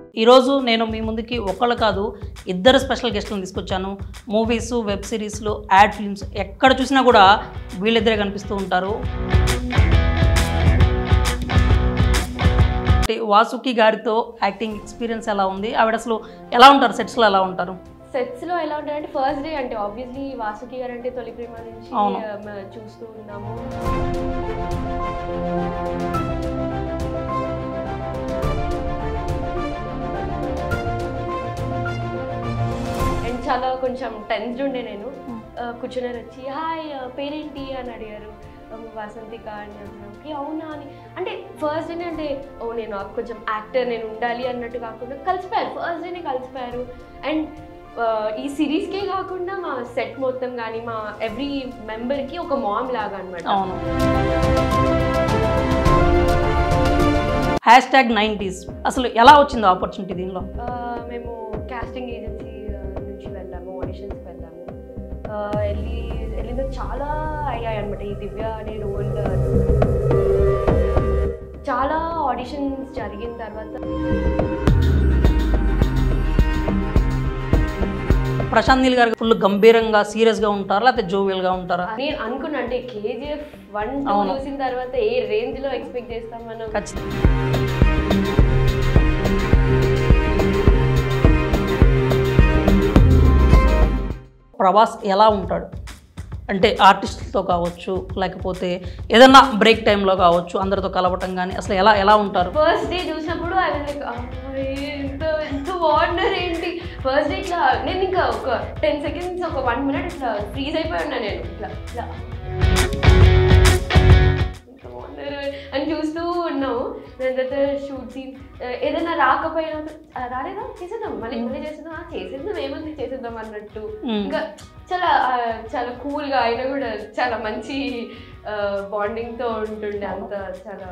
ఈరోజు నేను మీ ముందుకి ఒక్కళ్ళు కాదు ఇద్దరు స్పెషల్ గెస్ట్లను తీసుకొచ్చాను మూవీస్ వెబ్ సిరీస్లు యాడ్ ఫిల్మ్స్ ఎక్కడ చూసినా కూడా వీళ్ళిద్దరే కనిపిస్తూ ఉంటారు వాసుకి గారితో యాక్టింగ్ ఎక్స్పీరియన్స్ ఎలా ఉంది ఆవిడ అసలు ఎలా ఉంటారు సెట్స్లో ఎలా ఉంటారు సెట్స్ లో ఎలా ఉంటాయంటే ఫస్ట్ డే అంటే ఆబ్వియస్లీ వాసుకి గారు అంటే తొలి ప్రేమ నుంచి అవును. ఆ, మ- చూస్తూ ఉన్నాము అండ్ చాలా కొంచెం టెన్స్డ్ ఉండే నేను ఆ, కూర్చున్నారు వచ్చి హాయ్ ఆ, పేరేంటి అని అడిగారు ఆ, వాసంతిక అని అన్నాను ఓకే అవునా అని అంటే ఫస్ట్ డేనే అంటే ఓ నేను ఆ కొంచెం యాక్టర్ నేను ఉండాలి అన్నట్టు కాకుండా కలిసిపోయారు ఫస్ట్ డేనే కలిసిపోయారు అండ్ ఈ సిరీస్కే కాకుండా మా సెట్ మొత్తం కానీ మా ఎవ్రీ మెంబర్కి ఒక మామ్ లాగా అనమాట అవును హ్యాష్ ట్యాగ్ నైంటీస్ అసలు ఎలా వచ్చింది ఆపర్చునిటీ దీనిలో మేము కాస్టింగ్ ఏజెన్సీ నుంచి వెళ్ళాము ఆడిషన్స్కి వెళ్ళాము ఆ, వెళ్ళి వెళ్ళిన చాలా అయ్యాయి అనమాట ఈ దివ్య అనే రోల్ చాలా ఆడిషన్స్ జరిగిన తర్వాత ప్రశాంత్ నీల్ గారు ఫుల్ గంభీరంగా సీరియస్గా ఉంటారా లేకపోతే జోవియల్గా ఉంటారా నేను అనుకున్నా అంటే కేజీఎఫ్ వన్ టూ అవును. చూసిన తర్వాత ఏ రేంజ్ లో ఎక్స్పెక్ట్ చేస్తాం మనం ఖచ్చితంగా ప్రభాస్ ఎలా ఉంటాడు అంటే ఆర్టిస్టులతో కావచ్చు లేకపోతే ఏదన్నా బ్రేక్ టైంలో కావచ్చు అందరితో కలవటం కానీ అసలు ఎలా ఎలా ఉంటారు ఫస్ట్ డే చూసినప్పుడు ఐ వాజ్ లైక్ ఎంత ఎంత బాగున్నారు ఏంటి ఫస్ట్ డే ఇట్లా నేను ఇంకా ఒక టెన్ సెకండ్స్ ఒక వన్ మినిట్ ఇట్లా ఫ్రీజ్ అయిపోయి ఉన్నా నేను ఇట్లా ఇట్లా ఎంత బాగున్నారు అని చూస్తూ ఉన్నాము దాని తర్వాత షూట్ సీన్ ఏదైనా రాకపోయినా "ఆ, రాలేదా చేసేద్దాం మళ్ళీ మళ్ళీ చేసేద్దాం "ఆ, చేసేద్దాం ఏముంది చేసేద్దాం అన్నట్టు మ్మ్. ఇంకా చాలా ఆ, చాలా కూల్గా ఆయన కూడా చాలా మంచి బాండింగ్ తో ఉంటుండే అంత చాలా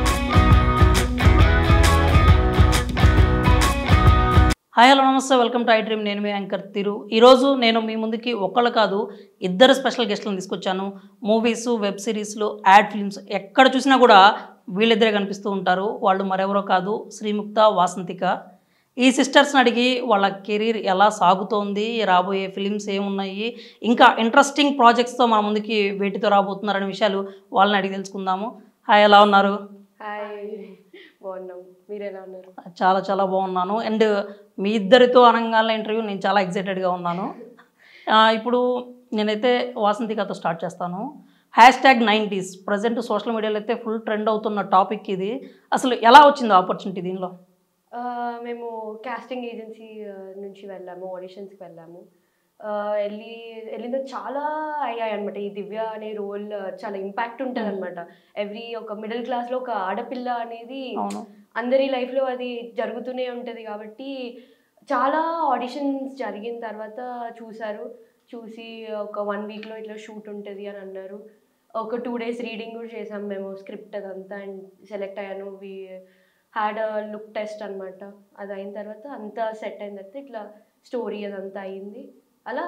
హాయ్ హలో నమస్తే వెల్కమ్ టు ఐ డ్రీమ్ నేను మీ యాంకర్ తిరు ఈరోజు నేను మీ ముందుకి ఒక్కళ్ళు కాదు ఇద్దరు స్పెషల్ గెస్ట్లను తీసుకొచ్చాను మూవీస్ వెబ్ సిరీస్లు యాడ్ ఫిల్మ్స్ ఎక్కడ చూసినా కూడా వీళ్ళిద్దరే కనిపిస్తూ ఉంటారు వాళ్ళు మరెవరో కాదు శ్రీముక్త వాసంతిక ఈ సిస్టర్స్ని అడిగి వాళ్ళ కెరీర్ ఎలా సాగుతోంది రాబోయే ఫిలిమ్స్ ఏమున్నాయి ఇంకా ఇంట్రెస్టింగ్ ప్రాజెక్ట్స్తో మన ముందుకి వేటితో రాబోతున్నారనే విషయాలు వాళ్ళని అడిగి తెలుసుకుందాము హాయ్ ఎలా ఉన్నారు హాయ్ బాగున్నాం మీరు ఎలా ఉన్నారు చాలా చాలా బాగున్నాను అండ్ మీ ఇద్దరితో అనగానే ఇంటర్వ్యూ నేను చాలా ఎక్సైటెడ్గా ఉన్నాను ఆ, ఇప్పుడు నేనైతే వాసంతికతో స్టార్ట్ చేస్తాను hashtag nineties present social media అయితే ఫుల్ ట్రెండ్ అవుతున్న టాపిక్ ఇది అసలు ఎలా వచ్చింది ఆపర్చునిటీ దీనిలో ఆ, మేము కాస్టింగ్ ఏజెన్సీ నుంచి వెళ్ళాము ఆడిషన్స్కి వెళ్ళాము ఆ, వెళ్ళి వెళ్ళిన చాలా అయ్యాయి అనమాట ఈ దివ్య అనే రోల్ చాలా ఇంపాక్ట్ ఉంటుంది అనమాట ఎవ్రీ ఒక మిడిల్ క్లాస్లో ఒక ఆడపిల్ల అనేది అవును అందరి లైఫ్లో అది జరుగుతూనే ఉంటుంది కాబట్టి చాలా ఆడిషన్స్ జరిగిన తర్వాత చూశారు చూసి ఒక వన్ వీక్లో ఇట్లా షూట్ ఉంటుంది అని అన్నారు ఒక టూ డేస్ రీడింగ్ కూడా చేసాం మేము స్క్రిప్ట్ అదంతా అండ్ సెలెక్ట్ అయ్యాను we had a look test అనమాట అది అయిన తర్వాత అంతా సెట్ అయిన తర్వాత ఇట్లా స్టోరీ అదంతా అయింది అలా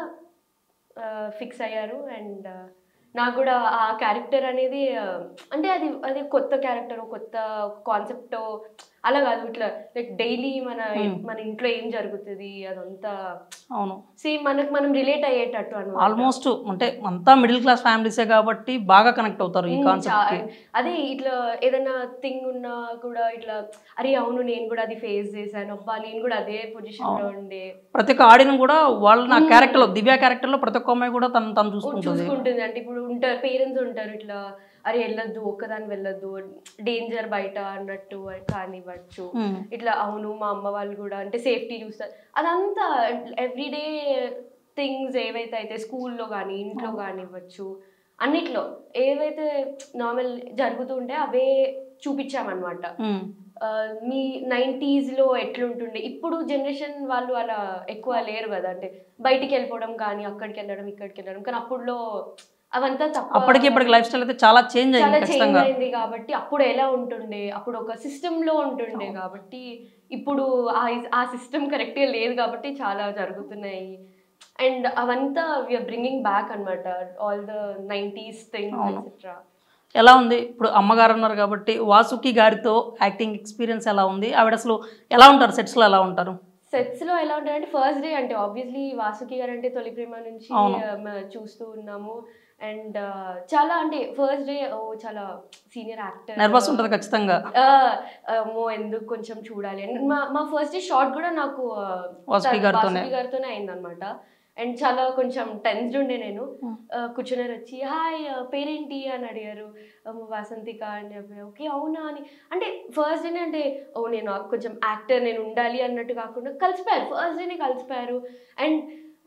ఫిక్స్ అయ్యారు అండ్ నాకు కూడా ఆ క్యారెక్టర్ అనేది ఆ, అంటే అది అది కొత్త క్యారెక్టర్ కొత్త కాన్సెప్ట్ అలా కాదు ఇట్లా లైక్ డైలీ మన Hmm. మన ఇంట్లో ఏం జరుగుతుంది అదంతా అవును సేమ్ మనకు మనం రిలేట్ అయ్యేటట్టు అనమాట ఆల్మోస్ట్ అంటే అంతా మిడిల్ క్లాస్ ఫ్యామిలీసే కాబట్టి బాగా కనెక్ట్ అవుతారు ఈ ఉమ్, కాన్సెప్ట్కి చా- అదే ఇట్లా ఏదైనా థింగ్ ఉన్నా కూడా ఇట్లా అరే అవును నేను కూడా అది ఫేస్ చేశాను అబ్బా నేను కూడా అదే పొజిషన్ లో ఉండే ప్రతి ఒక్క ఆడియన్ కూడా వాళ్ళ నా క్యారెక్టర్లో దివ్య క్యారెక్టర్లో ప్రతి ఒక్క అమ్మాయి కూడా తను తను చూసుకుంటుంది చూసుకుంటుంది అంటే ఇప్పుడు ఉంటారు పేరెంట్స్ ఉంటారు ఇట్లా అరే వెళ్ళొద్దు ఒక్కదాని వెళ్ళొద్దు డేంజర్ బయట అన్నట్టు కానివ్వచ్చు ఉమ్, ఇట్లా అవును మా అమ్మ వాళ్ళు కూడా అంటే సేఫ్టీ చూస్తారు అదంతా ఎవ్రీడే థింగ్స్ ఏవైతే అయితే స్కూల్లో కానీ ఇంట్లో కానివ్వచ్చు అన్నిట్లో ఏవైతే నార్మల్ జరుగుతూ ఉంటే అవే చూపించామన్నమాట ఉమ్, ఆ, మీ నైంటీస్లో ఎట్లుంటుండే ఇప్పుడు జనరేషన్ వాళ్ళు అలా ఎక్కువ లేరు కదా అంటే బయటికి వెళ్ళిపోవడం కానీ అక్కడికి వెళ్ళడం ఇక్కడికి వెళ్ళడం కానీ అప్పుడులో అవంతా తప్ప అప్పటికి ఇప్పటికి లైఫ్ స్టైల్ అయితే చాలా చేంజ్ చాలా అయింది చేంజ్ ఖచ్చితంగా అయింది కాబట్టి అప్పుడు ఎలా ఉంటుండే అప్పుడు ఒక సిస్టమ్ లో ఉంటుండే కాబట్టి ఇప్పుడు ఆ ఆ సిస్టమ్ కరెక్ట్ గా లేదు కాబట్టి చాలా జరుగుతున్నాయి అండ్ అవంతా విఆర్ బ్రింగింగ్ బ్యాక్ అన్నమాట ఆల్ ద నైంటీస్ థింగ్స్ అవును. ఎక్సెట్రా ఎలా ఉంది ఇప్పుడు అమ్మగారు అన్నారు కాబట్టి వాసుకి గారితో యాక్టింగ్ ఎక్స్పీరియన్స్ ఎలా ఉంది ఆవిడ అసలు ఎలా ఉంటారు సెట్స్లో ఎలా ఉంటారు సెట్స్ లో ఎలా ఉంటారంటే ఫస్ట్ డే అంటే ఆబ్వియస్లీ వాసుకి గారు అంటే తొలి ప్రేమ నుంచి అవును. ఆ, మ- చూస్తూ ఉన్నాము అండ్ చాలా అంటే ఫస్ట్ డే ఓ చాలా సీనియర్ యాక్టర్ నర్వస్ ఉంటుంది ఖచ్చితంగా మో ఎందుకు కొంచెం చూడాలి And మా మా ఫస్ట్ డే షార్ట్ కూడా నాకు ఆ, వాసుకి గారితోనే. వాసుకి గారితోనే అయిందనమాట అండ్ చాలా కొంచెం టెన్స్డ్ ఉండే నేను Hmm. ఆ, కూర్చున్నారు వచ్చి హాయ్ పేరేంటి అని అడిగారు ఆ, వాసంతిక అని చెప్పి ఓకే అవునా అని అంటే ఫస్ట్ డేనే అంటే ఓ నేను ఆ కొంచెం యాక్టర్ నేను ఉండాలి అన్నట్టు కాకుండా కలిసిపోయారు ఫస్ట్ డేనే కలిసిపోయారు అండ్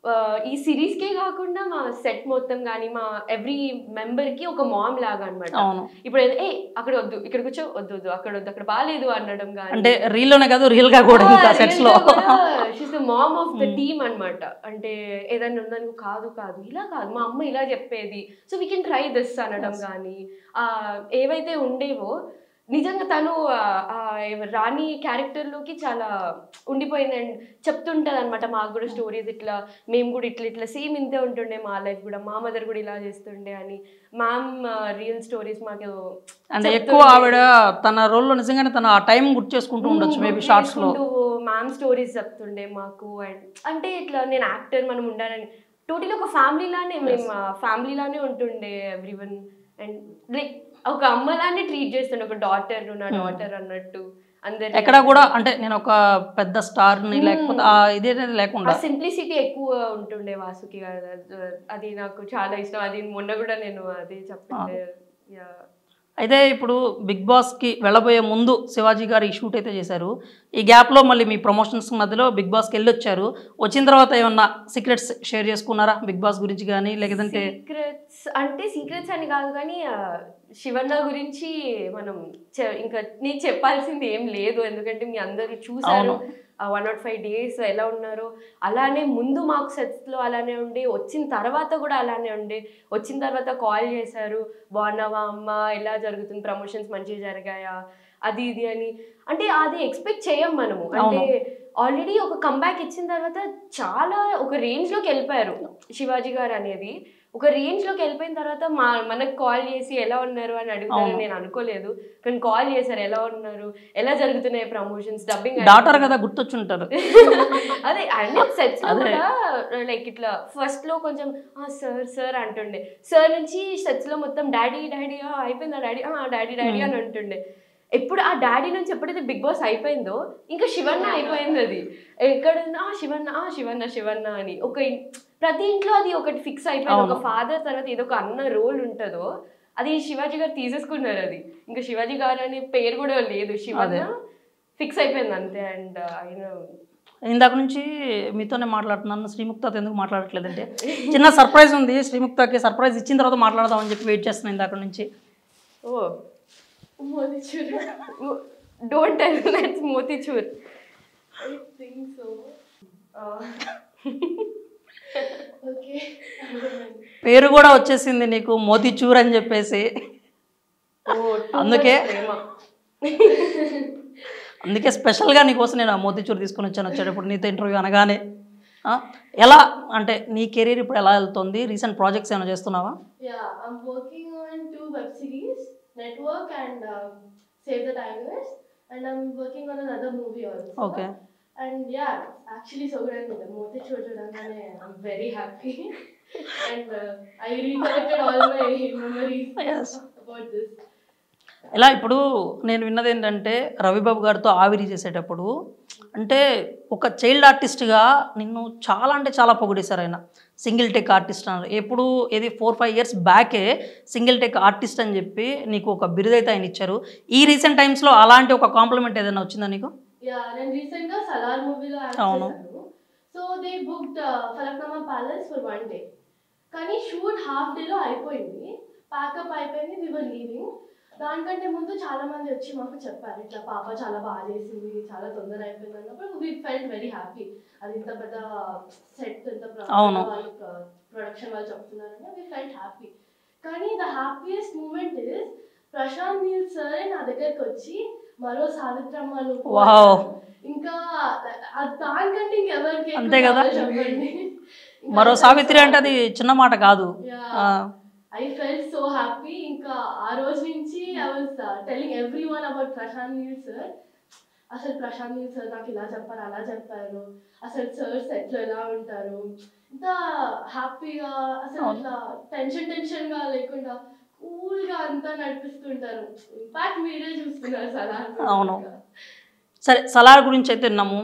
ఈ సిరీస్కే కాకుండా మా సెట్ మొత్తం కానీ మా ఎవ్రీ మెంబర్కి ఒక మామ్ లాగా అనమాట అవును ఇప్పుడు ఏదో, ఏ అక్కడ వద్దు ఇక్కడ కూర్చో వద్దు వద్దు అక్కడ వద్దు అక్కడ బాగాలేదు అనడం కానీ అంటే రీల్లోనే కాదు రియల్ గా కూడా ఇంకా సెట్స్ లో she's the mom of the Hmm. Team అన్నమాట అంటే ఏదైనా ఉందని కాదు కాదు ఇలా కాదు మా అమ్మ ఇలా చెప్పేది so we can try this అనడం Yes. కానీ ఆ, ఏవైతే ఉండేవో నిజంగా తను ఆ, ఆ, ఎవ- రాణి క్యారెక్టర్ లోకి చాలా ఉండిపోయింది అండ్ చెప్తుంటది అనమాట మాకు కూడా స్టోరీస్ ఇట్లా మేము కూడా ఇట్లా ఇట్లా సేమ్ ఇంతే ఉంటుండే మా లైఫ్ కూడా మా మదర్ కూడా ఇలా చేస్తుండే అని మ్యామ్ రియల్ స్టోరీస్ మాకు అంటే ఎక్కువ ఆవిడ తన రోల్లో నిజంగానే తన ఆ టైం గుర్తు చేసుకుంటూ ఉండొచ్చు మేబీ షార్ట్స్ లో మ్యామ్ స్టోరీస్ చెప్తుండే మాకు అండ్ అంటే ఇట్లా నేను యాక్టర్ మనం ఉండాలని టోటల్ ఒక ఫ్యామిలీ లానే మేము ఫ్యామిలీ లానే ఉంటుండే ఎవ్రీవన్ అండ్ లైక్ ఒక అమ్మలానే ట్రీట్ చేస్తుండే ఒక డాటర్ నా డాటర్ అన్నట్టు అందరి ఎక్కడ కూడా అంటే నేను ఒక పెద్ద స్టార్ ని లేకపోతే ఆ ఇదే లేకుండా సింప్లిసిటీ ఎక్కువ ఉంటుండే వాసుకి గారు అది నాకు చాలా ఇష్టం అది మొన్న కూడా నేను అది చెప్తుండే Yeah. అయితే ఇప్పుడు బిగ్ బాస్ కి వెళ్ళబోయే ముందు శివాజీ గారు ఈ షూట్ అయితే చేశారు ఈ గ్యాప్ లో మళ్ళీ మీ ప్రమోషన్స్ మధ్యలో బిగ్ బాస్కి వెళ్ళి వచ్చారు వచ్చిన తర్వాత ఏమన్నా సీక్రెట్స్ షేర్ చేసుకున్నారా బిగ్ బాస్ గురించి కానీ లేదంటే సీక్రెట్స్ అంటే సీక్రెట్స్ అని కాదు కానీ ఆ, శివన్న గురించి మనం చె- ఇంకా నేను చెప్పాల్సింది ఏం లేదు ఎందుకంటే మీ అందరూ చూసారు అవును. వన్ నాట్ ఫైవ్ డేస్ ఎలా ఉన్నారో అలానే ముందు మాకు sets లో అలానే ఉండి వచ్చిన తర్వాత కూడా అలానే ఉండి వచ్చిన తర్వాత కాల్ చేశారు బాగున్నావా అమ్మ ఎలా జరుగుతుంది ప్రమోషన్స్ మంచిగా జరిగాయా అది ఇది అని అంటే అది ఎక్స్పెక్ట్ చేయం మనము అంటే ఆల్రెడీ ఒక కంబ్యాక్ ఇచ్చిన తర్వాత చాలా ఒక రేంజ్ లోకి వెళ్ళిపోయారు శివాజీ గారు అనేది ఒక రేంజ్ లోకి వెళ్ళిపోయిన తర్వాత మా మనకు కాల్ చేసి ఎలా ఉన్నారు అని అడుగుతారు అవును. నేను అనుకోలేదు కానీ కాల్ చేశారు ఎలా ఉన్నారు ఎలా జరుగుతున్నాయి ప్రమోషన్స్ డబ్బింగ్ డాటర్ కదా గుర్తొచ్చుంటారు అదే అన్ని సెట్స్ లో అదే. కూడా లైక్ ఇట్లా ఫస్ట్ లో కొంచెం సార్ సార్ అంటుండే సార్ నుంచి సెట్స్ లో మొత్తం డాడీ డాడీ అయిపోయిందా డాడీ డాడీ డాడీ అని అంటుండే ఎప్పుడు ఆ డాడీ నుంచి ఎప్పుడైతే బిగ్ బాస్ అయిపోయిందో ఇంకా శివన్న అయిపోయింది అది ఎక్కడ ఆ శివన్న ఆ శివన్న శివన్న అని ఒక ఇన్- ప్రతి ఇంట్లో అది ఒకటి ఫిక్స్ అయిపోయింది ఒక అవును. ఫాదర్ తర్వాత ఏదో ఒక అన్న రోల్ ఉంటుందో అది శివాజీ గారు తీసేసుకున్నారు అది ఇంకా శివాజీ గారు అనే పేరు కూడా లేదు శివన్న ఫిక్స్ అయిపోయింది అంతే అండ్ ఆయన ఇందాక నుంచి మీతోనే మాట్లాడుతున్నాను శ్రీముక్తతో ఎందుకు మాట్లాడట్లేదంటే చిన్న సర్ప్రైజ్ ఉంది శ్రీముక్తకి సర్ప్రైజ్ ఇచ్చిన తర్వాత మాట్లాడదామని చెప్పి వెయిట్ చేస్తున్నాను ఇందాక నుంచి oh motichoor don't tell that's motichoor I think so okay పేరు కూడా వచ్చేసింది నీకు మోతిచూర్ అని చెప్పేసి అందుకే? అందుకే స్పెషల్గా నీకోసం నేను ఆ మోతిచూర్ తీసుకొని వచ్చాను వచ్చేటప్పుడు నీతో ఇంటర్వ్యూ అనగానే ఆ, ఎలా అంటే నీ కెరీర్ ఇప్పుడు ఎలా వెళ్తుంది రీసెంట్ ప్రాజెక్ట్స్ ఏమైనా చేస్తున్నావా Yeah, I'm working on two web series, Network and um, Save the Tigers, and I'm working on another movie also. Okay And yeah, it's actually so good. And Moti Chodurangane, I'm very happy. and uh, I recollected all my memories Yes. about this. ఎలా ఇప్పుడు నేను విన్నది ఏంటంటే రవిబాబు గారితో ఆవిరి చేసేటప్పుడు అంటే ఒక చైల్డ్ ఆర్టిస్ట్గా నిన్ను చాలా అంటే చాలా పొగిడేశారు ఆయన సింగిల్ టెక్ ఆర్టిస్ట్ అన్నారు ఎప్పుడు ఏది ఫోర్ ఫైవ్ ఇయర్స్ బ్యాకే సింగిల్ టెక్ ఆర్టిస్ట్ అని చెప్పి నీకు ఒక బిరుదైతే ఆయన ఇచ్చారు ఈ రీసెంట్ టైమ్స్లో అలాంటి ఒక కాంప్లిమెంట్ ఏదైనా వచ్చిందా నీకు Yeah, నేను రీసెంట్ గా సలార్ మూవీలో యాక్ట్ అవును. చేశాను so they booked Falaknuma Palace for one day కానీ షూట్ హాఫ్ డేలో అయిపోయింది ప్యాకప్ అయిపోయింది వి వర్ లీవింగ్ దానికంటే ముందు చాలా మంది వచ్చి మాకు చెప్పారు ఇట్లా పాప చాలా బాగా చేసింది చాలా తొందర అయిపోయింది అన్నప్పుడు వి ఫెల్ట్ వెరీ హ్యాపీ అది ఇంత పెద్ద సెట్ ఇంత ప్ర- అవును. వాళ్ళు ప్రొడక్షన్ వాళ్ళు చెప్తున్నారని వి ఫెల్ట్ హ్యాపీ కానీ the happiest moment is Prashanth Neel sir నా దగ్గరికి వచ్చి మరో సావిత్రమ్మ నువ్వు Wow. అన్నారు. ఇంకా అది దానికంటే ఇంకెవరికి ఎక్కువ అంతే కదా? కావాలో చెప్పండి ఇంకా మరో అది సావిత్రి అంటే అది చిన్న మాట కాదు Yeah. ఆ, ఐ ఫెల్ సో హ్యాపీ ఇంకా ఆ రోజు నుంచి I was telling everyone about Prashanth Neel sir అసలు ప్రశాంత్ నీల్ సార్ నాకు ఇలా చెప్పారు అలా చెప్పారు అసలు సార్ సెట్లో ఎలా ఉంటారు ఇంత హ్యాపీగా అసలు అవును. ఇట్లా టెన్షన్ టెన్షన్ గా లేకుండా కూల్ గా అంతా నడిపిస్తుంటారు ఇంపాక్ట్ మీరే చూస్తున్నారు సలా అవును. సరే సలార్ గురించి అయితే విన్నాము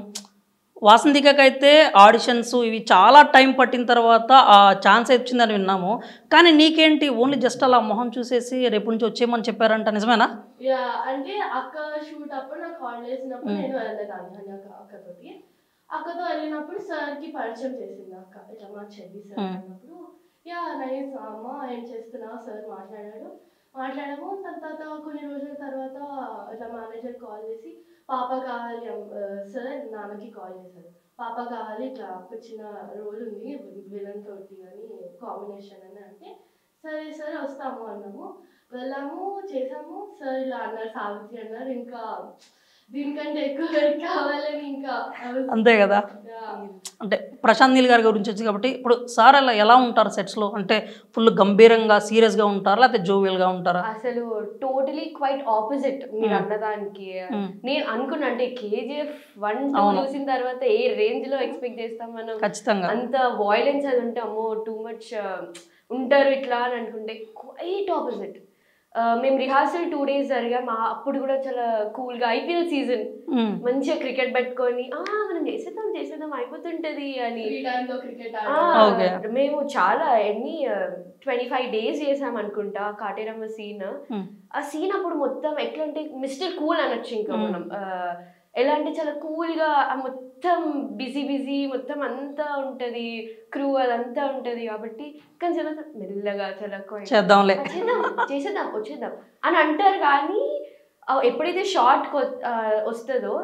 వాసంతికైతే ఆడిషన్స్ ఇవి చాలా టైం పట్టిన తర్వాత ఆ ఛాన్స్ వచ్చిందని విన్నాము కానీ నీకేంటి ఓన్లీ జస్ట్ అలా మొహం చూసేసి రేపు నుంచి వచ్చేయమని చెప్పారంట నిజమేనా యా అంటే అక్క షూట్ అప్పుడు నాకు హాలిడేస్ ఉన్నప్పుడు Mm. నేను వెళ్ళేదాన్ని అని అక్క అక్కతోటి అక్కతో వెళ్ళినప్పుడు సార్ కి పరిచయం చేసింది అక్క ఇట్లా మా చెల్లి సార్ Mm. అన్నప్పుడు యా నైస్ అమ్మ ఏం చేస్తున్నావు సార్ మాట్లాడాడు మాట్లాడాము దాని తర్వాత కొన్ని రోజుల తర్వాత ఇట్లా మేనేజర్ కాల్ చేసి పాప కావాలి సార్ నాన్నకి కాల్ చేశారు పాప కావాలి ఇట్లా ఒక చిన్న రోల్ ఉంది విలన్ తోటి అని కాంబినేషన్ అని అంటే సరే సరే వస్తాము అన్నాము వెళ్ళాము చేసాము సార్ ఇలా అన్నారు సావిత్రి అన్నారు ఇంకా దీనికంటే ఎక్కువ వర్క్ కావాలని ఇంకా I was- అంతే కదా Yeah. అంటే ప్రశాంత్ నీల్ గారి గురించి వచ్చింది కాబట్టి ఇప్పుడు సార్ అలా ఎలా ఉంటారు సెట్స్లో అంటే ఫుల్ గంభీరంగా సీరియస్గా ఉంటారా లేకపోతే జోవియల్గా ఉంటారా అసలు టోటలీ క్వైట్ ఆపోజిట్ మీరు Hmm. అన్నదానికి Hmm. నేను అనుకున్నా అంటే కేజీఎఫ్ వన్ టూ అవును. చూసిన తర్వాత ఏ రేంజ్ లో ఎక్స్పెక్ట్ చేస్తాం మనం ఖచ్చితంగా అంత వాయిలెన్స్ అది ఉంటే అమ్మో టూ మచ్ ఉంటారు ఇట్లా అని అనుకుంటే క్వైట్ ఆపోజిట్ మేము రిహార్సల్ టూ డేస్ జరిగాం ఆ- అప్పుడు కూడా చాలా కూల్ గా ఐపీఎల్ సీజన్ ఉమ్. మంచిగా క్రికెట్ పెట్టుకొని ఆ మనం చేసేద్దాం చేసేద్దాం అయిపోతుంటది అని Free time లో క్రికెట్ ఆ, Okay. మేము చాలా ఎన్ని ట్వంటీ ఫైవ్ డేస్ చేసాం అనుకుంటా కాటేరమ్మ సీన్ ఉమ్. ఆ సీన్ అప్పుడు మొత్తం ఎట్లా అంటే మిస్టర్ కూల్ అనొచ్చు ఇంకా Hmm. మనం ఆ, ఎలా అంటే చాలా కూల్ గా ఆ మొత్తం బిజీ బిజీ మొత్తం అంతా ఉంటది క్రూ అదంతా ఉంటది కాబట్టి కొంచెం అంతా మెల్లగా చాలా quiet. చేద్దాంలే ఆ, చేద్దాం చేసేద్దాం వచ్చేద్దాం అని అంటారు కానీ ఆ, ఎప్పుడైతే షార్ట్ వస్తుందో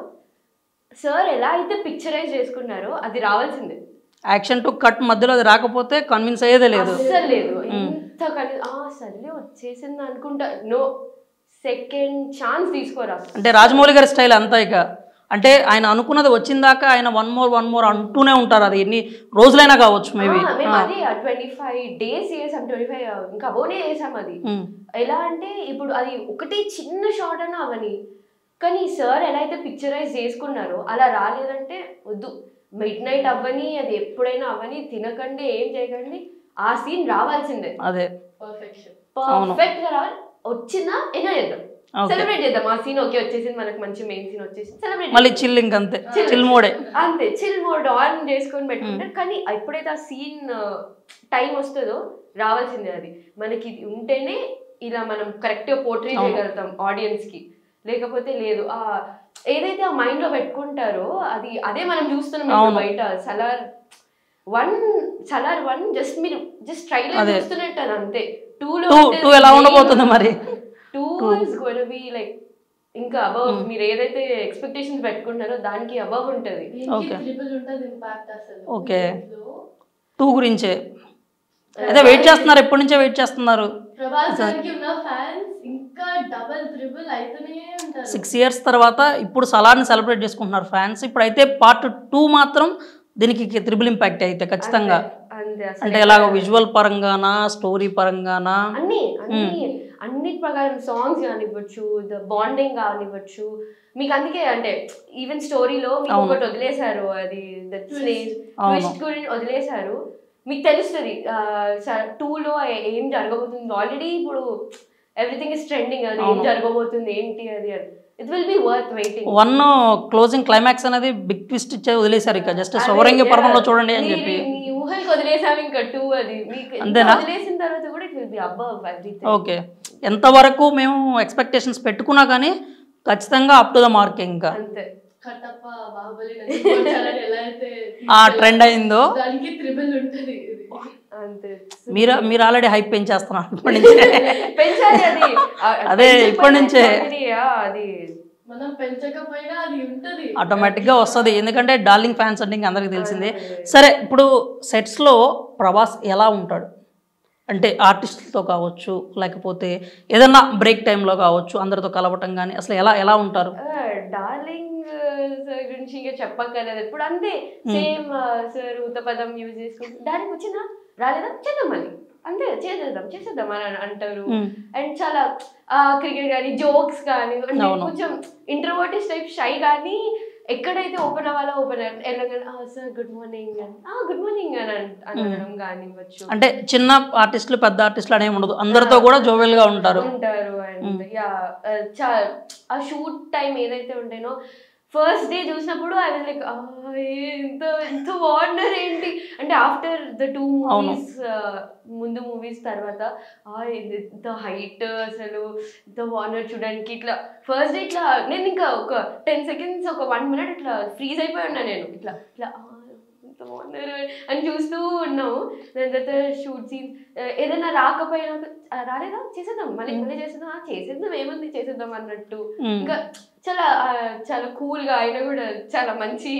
సార్ ఎలా అయితే పిక్చరైజ్ చేసుకున్నారో అది రావాల్సిందే యాక్షన్ టు కట్ మధ్యలో అది రాకపోతే కన్విన్స్ అయ్యేదే లేదు అస్సలు లేదు మ్మ్. ఎంత కని ఆ సర్లే వచ్చేసింది అనుకుంటా నో సెకండ్ ఛాన్స్ తీసుకోరా అంటే రాజమౌళి గారి స్టైల్ అంతా ఇక అంటే ఆయన అనుకున్నది వచ్చిందాక ఆయన వన్ మోర్ వన్ మోర్ అంటూనే ఉంటారు అది ఎన్ని రోజులైనా కావచ్చు మేబీ ఆ, మేము అది ట్వంటీ ఫైవ్ డేస్ చేసాం ట్వంటీ ఫైవ్ ఇంకా అబోనే చేసాం అది ఎలా అంటే ఇప్పుడు అది ఒకటి చిన్న షార్ట్ అన్న అవని కానీ సార్ ఎలా అయితే పిక్చరైజ్ చేసుకున్నారో అలా రాలేదంటే వద్దు మిడ్ నైట్ అవ్వని అది ఎప్పుడైనా అవ్వని తినకండి ఏం చేయకండి ఆ సీన్ రావాల్సిందే అదే పర్ఫెక్షన్ అవును. పర్ఫెక్ట్ గా రావాలి వచ్చిందా ఎంజాయ్ చేద్దాం ఓకే సెలబ్రేట్ చేద్దాం ఆ సీన్ ఓకే వచ్చేసింది మనకు మంచి మెయిన్ సీన్ వచ్చేసింది సెలబ్రేట్ మళ్ళీ చిల్ ఇంక అంతే చిల్ మోడే అంతే చిల్ మోడ్ ఆన్ చేసుకొని పెట్టుకుంటారు కానీ ఎప్పుడైతే ఆ సీన్ టైం వస్తుందో రావాల్సిందే అది మనకి ఇది ఉంటేనే ఇలా మనం కరెక్ట్ గా పోర్ట్రే అవును. చేయగలుగుతాం ఆడియన్స్ కి లేకపోతే లేదు ఆ ఏదైతే ఆ మైండ్ లో పెట్టుకుంటారో అది అదే మనం చూస్తున్నాం ఇప్పుడు అవును. బయట Salaar one Salaar one just మీరు జస్ట్ ట్రైలర్ అదే. చూస్తున్నట్టు అది అంతే టూ లో టూ టూ ఎలా ఉండబోతుంది మరి two Two. Is gonna be like ఇంకా అబౌవ్ Hmm. మీరు ఏదైతే ఎక్స్పెక్టేషన్స్ పెట్టుకుంటారో దానికి అబౌవ్ ఉంటది దీనికి Okay. ట్రిపుల్ ఉంటుంది ఇంపాక్ట్ అసలు Okay. దీంట్లో టూ గురించే అదే వెయిట్ చేస్తున్నారు ఎప్పటి నుంచే వెయిట్ చేస్తున్నారు ప్రభాస్ గారికి ఉన్న ఫ్యాన్స్ ఇంకా డబల్ త్రిబుల్ అయితేనే ఉంటారు సిక్స్ ఇయర్స్ తర్వాత ఇప్పుడు సలార్ని సెలబ్రేట్ చేసుకుంటున్నారు ఫ్యాన్స్ ఇప్పుడు అయితే పార్ట్ టూ మాత్రం దీనికి త్రిబుల్ ఇంపాక్ట్ అయితే ఖచ్చితంగా అంతే అసలు అంటే ఎలాగ విజువల్ పరంగానా స్టోరీ పరంగానా అన్ని అన్ని అన్నిటి ప్రకారం సాంగ్స్ కానివ్వచ్చు ద బాండింగ్ కానివ్వచ్చు మీకు అందుకే అంటే ఈవెన్ స్టోరీలో మీకు అవును. ఒకటి వదిలేశారు అది Twist. అవును. ట్విస్ట్ గురించి వదిలేశారు మీకు తెలుస్తుంది టూలో ఏం జరగబోతుంది ఆల్రెడీ ఇప్పుడు ఎవ్రీథింగ్ ఇస్ ట్రెండింగ్ అది ఏం అవును. జరగబోతుంది ఏంటి అది అది it will be worth waiting one closing climax అనేది బిగ్ ట్విస్ట్ ఇచ్చే వదిలేశారు ఇక జస్ట్ సౌరంగి పర్వంలో చూడండి అని చెప్పి మీ ఊహలకు వదిలేసాం ఇంకా టూ అది మీకు ఇంకా అంతేనా? వదిలేసిన తర్వాత కూడా it will be above everything okay ఎంతవరకు మేము ఎక్స్పెక్టేషన్స్ పెట్టుకున్నా కానీ ఖచ్చితంగా అప్ టు ద మార్క్ ఇంకా అంతే కట్టప్ప బాహుబలి నచ్చుకోవాలని ఎలా అయితే ఆ ట్రెండ్ అయిందో దానికి త్రిబుల్ ఉంటుంది ఇది. అంతే మీరు మీరు ఆల్రెడీ హైప్ పెంచేస్తున్నారు ఇప్పటి నుంచి పెంచాలి అది ఆ, అదే పెంచకపోయినా ఇప్పటి నుంచే. comedy, ఆ, అది మనం పెంచకపోయినా అది ఉంటది ఆటోమేటిక్గా వస్తుంది ఎందుకంటే డార్లింగ్ ఫ్యాన్స్ అంటే ఇంకా అందరికీ తెలిసిందే సరే ఇప్పుడు సెట్స్లో ప్రభాస్ ఎలా ఉంటాడు అంటే ఆర్టిస్టులతో కావచ్చు లేకపోతే ఏదన్నా బ్రేక్ టైంలో కావచ్చు అందరితో కలవటం కానీ అసలు ఎలా ఎలా ఉంటారు డార్లింగ్ సార్ గురించి ఇంకా చెప్పక్కర్లేదు ఇప్పుడు అంతే సేమ్ సార్ ఉతపదం యూజ్ చేసుకుంటూ డార్లింగ్ వచ్చిందా రాలేదా చేద్దాం మళ్ళీ అంతే చేసేద్దాం చేసేద్దాం అని అంటారు ఉమ్. అండ్ చాలా క్రికెట్ కానీ జోక్స్ కానీ అంటే అవును. కొంచెం ఇంట్రోవర్టిస్ టైప్ షై కానీ ఎక్కడైతే ఓపెన్ అవ్వాలో ఓపెన్ వెళ్ళగానే సార్ గుడ్ మార్నింగ్ అని గుడ్ మార్నింగ్ అని అన్- అనడం కానివ్వచ్చు అంటే చిన్న ఆర్టిస్టులు పెద్ద ఆర్టిస్టులు అనేవి ఉండదు అందరితో కూడా jovial గా ఉంటారు ఉంటారు అండ్ యా ఆ షూట్ టైం ఏదైతే ఉండేనో ఫస్ట్ డే చూసినప్పుడు ఐ వాజ్ లైక్ ఎంత ఎంత బాగున్నారు ఏంటి అంటే ఆఫ్టర్ ద టూ అవును. మూవీస్ ముందు మూవీస్ తర్వాత ఆ, ఇది ఎంత హైట్ అసలు ఎంత బాగున్నారు చూడడానికి ఇట్లా ఫస్ట్ డే ఇట్లా నేను ఇంకా ఒక టెన్ సెకండ్స్ ఒక వన్ మినిట్ ఇట్లా ఫ్రీజ్ అయిపోయి ఉన్నా నేను ఇట్లా ఇట్లా ఆ, ఎంత బాగున్నారు అని చూస్తూ ఉన్నాము దాని తర్వాత షూట్ సీన్ ఏదైనా రాకపోయినా "ఆ, రాలేదా చేసేద్దాం మళ్ళీ మళ్ళీ చేసేద్దాం "ఆ, చేసేద్దాం ఏముంది చేసేద్దాం అన్నట్టు ఉమ్. ఇంకా చాలా ఆ, చాలా కూల్ గా ఆయన కూడా చాలా మంచి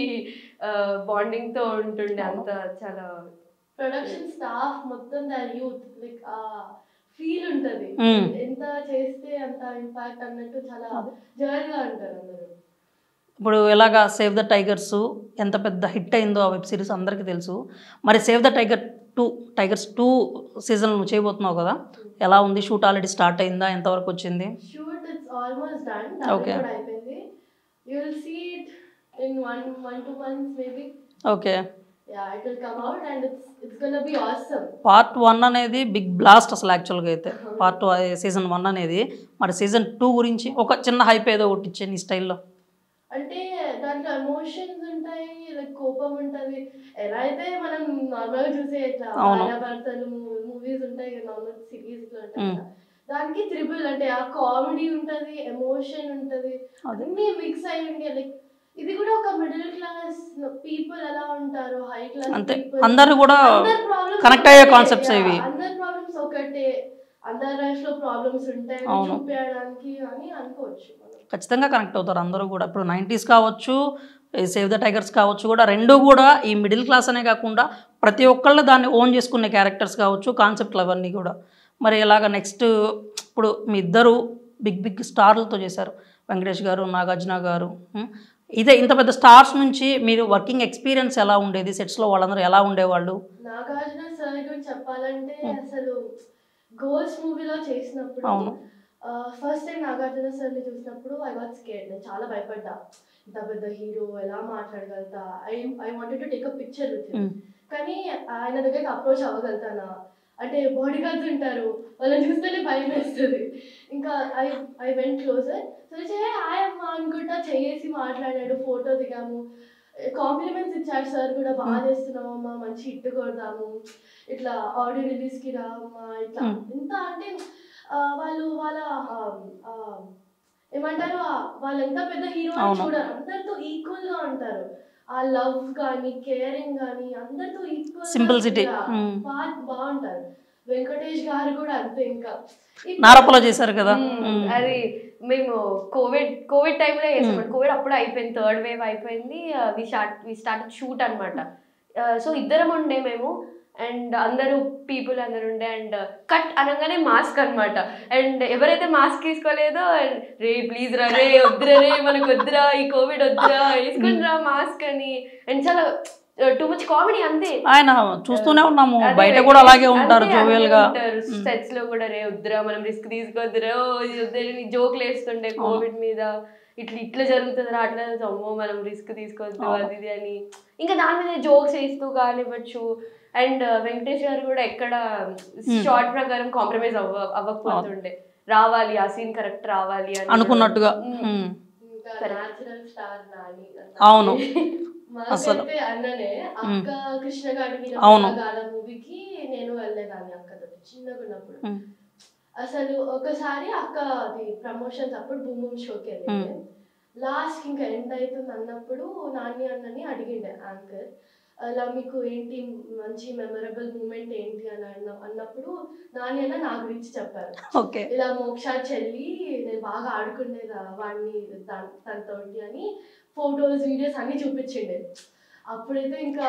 బాండింగ్ తో ఉంటుండే అంత చాలా ప్రొడక్షన్ స్టాఫ్ మొత్తం దాని యూత్ లైక్ ఆ ఫీల్ ఉంటది Mm. ఎంత చేస్తే అంత ఇంపాక్ట్ అన్నట్టు చాలా జర్గా ఉంటారు అందరూ ఇప్పుడు ఎలాగా సేవ్ ద టైగర్స్ ఎంత పెద్ద హిట్ అయిందో ఆ వెబ్ సిరీస్ అందరికీ తెలుసు మరి save the tiger two tigers two season నువ్వు చేయబోతున్నావు కదా ఎలా ఉంది షూట్ ఆల్రెడీ స్టార్ట్ అయిందా ఎంతవరకు వచ్చింది shoot it's almost done Okay. కూడా అయిపోయింది you will see it in one one two months maybe okay yeah it will come out and it's it's gonna be awesome part one అనేది big blast అసలు యాక్చువల్గా అయితే part season one అనేది మరి season two గురించి ఒక చిన్న hype ఏదో ఒకటి ఇచ్చే నీ స్టైల్లో అంటే దాంట్లో ఎమోషన్స్ ఉంటాయి లైక్ కోపం ఉంటది ఎలా అయితే మనం నార్మల్ గా చూసే ఇట్లా అవును. భార్యాభర్తలు మూవీస్ ఉంటాయి నార్మల్ సిరీస్ ఇట్లా ఉంటాయి Mm. కదా. దానికి త్రిబుల్ అంటే ఆ కామెడీ ఉంటది ఎమోషన్ ఉంటది అదే. అన్ని మిక్స్ అయి ఉండే లైక్ ఇది కూడా ఒక మిడిల్ క్లాస్ పీపుల్ ఎలా ఉంటారు హై క్లాస్ అంతే అందరు కూడా connect అయ్యే concepts ఇవి. అందరి ప్రాబ్లమ్స్ ఒకటే అందరి లైఫ్ లో ప్రాబ్లమ్స్ ఉంటాయి అవును. చూపించడానికి అని అనుకోవచ్చు మనం ఖచ్చితంగా కనెక్ట్ అవుతారు అందరూ కూడా ఇప్పుడు నైంటీస్ కావచ్చు సేవ్ ద టైగర్స్ కావచ్చు కూడా రెండు కూడా ఈ మిడిల్ క్లాస్ అనే కాకుండా ప్రతి ఒక్కళ్ళు దాన్ని ఓన్ చేసుకునే క్యారెక్టర్స్ కావచ్చు కాన్సెప్ట్లు అవన్నీ కూడా మరి ఇలాగ నెక్స్ట్ ఇప్పుడు మీ ఇద్దరు బిగ్ బిగ్ స్టార్లతో చేశారు వెంకటేష్ గారు నాగార్జున గారు ఉం? ఇదే ఇంత పెద్ద స్టార్స్ నుంచి మీరు వర్కింగ్ ఎక్స్పీరియన్స్ ఎలా ఉండేది సెట్స్లో వాళ్ళందరూ ఎలా ఉండేవాళ్ళు నాగార్జున సార్ గురించి చెప్పాలంటే Hmm. అసలు గోల్స్ మూవీలో చేసినప్పుడు అవును. ఫస్ట్ టైం నాగార్జున సార్ని చూసినప్పుడు ఐ వాజ్ స్కేడ్ నేను చాలా భయపడ్డా ఇంత పెద్ద హీరో ఎలా మాట్లాడగలుగుతా I I wanted to take a picture with Hmm. కానీ ఆయన దగ్గరికి అప్రోచ్ అవ్వగలుగుతానా అంటే బాడీ గార్డ్స్ ఉంటారు వాళ్ళని చూస్తేనే భయం వేస్తుంది ఇంకా I I went closer so చే హాయ్ అమ్మ అనుకుంటా చేసి మాట్లాడాడు ఫోటో దిగాము కాంప్లిమెంట్స్ ఇచ్చాడు సార్ కూడా బాగా Hmm. చేస్తున్నావు అమ్మా మంచి హిట్ కొడదాము ఇట్లా ఆడియో రిలీజ్ కి రా అమ్మా ఇట్లా Hmm. ఇంత అంటే ఆ, వాళ్ళు వాళ్ళ ఆ, ఆ, ఏమంటారు ఆ, వాళ్ళు ఎంత పెద్ద హీరో అని అవును. చూడరు అందరితో ఈక్వల్ గా ఉంటారు ఆ లవ్ కానీ కేరింగ్ కానీ అందరితో ఈక్వల్ Simplicity. Hmm. బాగుంటారు వెంకటేష్ గారు కూడా అంతే ఇంకా ఇప్పుడు- నారప్పలో చేశారు కదా మ్మ్. ఉం. అది మేము కోవిడ్ కోవిడ్ టైంలో చేసాం కోవిడ్ అప్పుడు అయిపోయింది థర్డ్ వేవ్ అయిపోయింది we start we start shoot అనమాట సో ఇద్దరం ఉండే మేము అండ్ అందరూ పీపుల్ అందరు ఉండే అండ్ కట్ అనగానే మాస్క్ అన్నమాట అండ్ ఎవరైతే మాస్క్ తీసుకోలేదో రే ప్లీజ్ రా రే వద్దురా రే మనకు వద్దురా ఈ కోవిడ్ వద్దురా వేసుకుని రా మాస్క్ అని అండ్ చాలా టూ మచ్ కామెడీ అంతే ఆయన చూస్తూనే ఉన్నాము బయట కూడా అలాగే ఉంటారు jovial గా ఉం. సెట్స్ లో కూడా రే వద్దురా మనం రిస్క్ తీసుకోవద్దురా ఓ, ఇది వద్దని జోక్లు వేస్తుండే కోవిడ్ మీద ఇట్లా ఇట్లా జరుగుతుందిరా అట్లా జరుగుతుంది. అమ్మో మనం రిస్క్ తీసుకోవద్దు అవును. అది ఇది అని ఇంకా దాని మీద జోక్స్ వేస్తూ కానివ్వచ్చు అండ్ వెంకటేష్ గారు కూడా ఎక్కడ షార్ట్ ప్రకారం కాంప్రమైజ్ అవ్వ అవ్వకపోతుండే రావాలి ఆ సీన్ కరెక్ట్ రావాలి అని అనుకున్నట్టుగా ఉం. ఉం. ఇంకా న్యాచురల్ స్టార్ నాని అన్న. అవును. అసలు. మాకైతే అన్ననే అక్క కృష్ణ గారి మీద అవును. గాల మూవీకి నేను వెళ్ళేదాన్ని అక్కతో చిన్నగా ఉన్నప్పుడు ఉం. అసలు ఒకసారి అక్క అది ప్రమోషన్స్ అప్పుడు బూమ్ బూమ్ షోకి వెళ్ళింది లాస్ట్ ఇంకా ఎండ్ అవుతుంది అన్నప్పుడు నాని అన్నని అడిగిండే యాంకర్ అలా మీకు ఏంటి మంచి మెమరబుల్ మూమెంట్ ఏంటి అని అన్న అన్నప్పుడు నాని అన్న నా గురించి చెప్పారు ఓకే ఇలా మోక్ష చెల్లి నేను బాగా ఆడుకునేది వాడిని దాన్- తనతోటి అని ఫొటోస్ వీడియోస్ అన్ని చూపించిండే అప్పుడైతే ఇంకా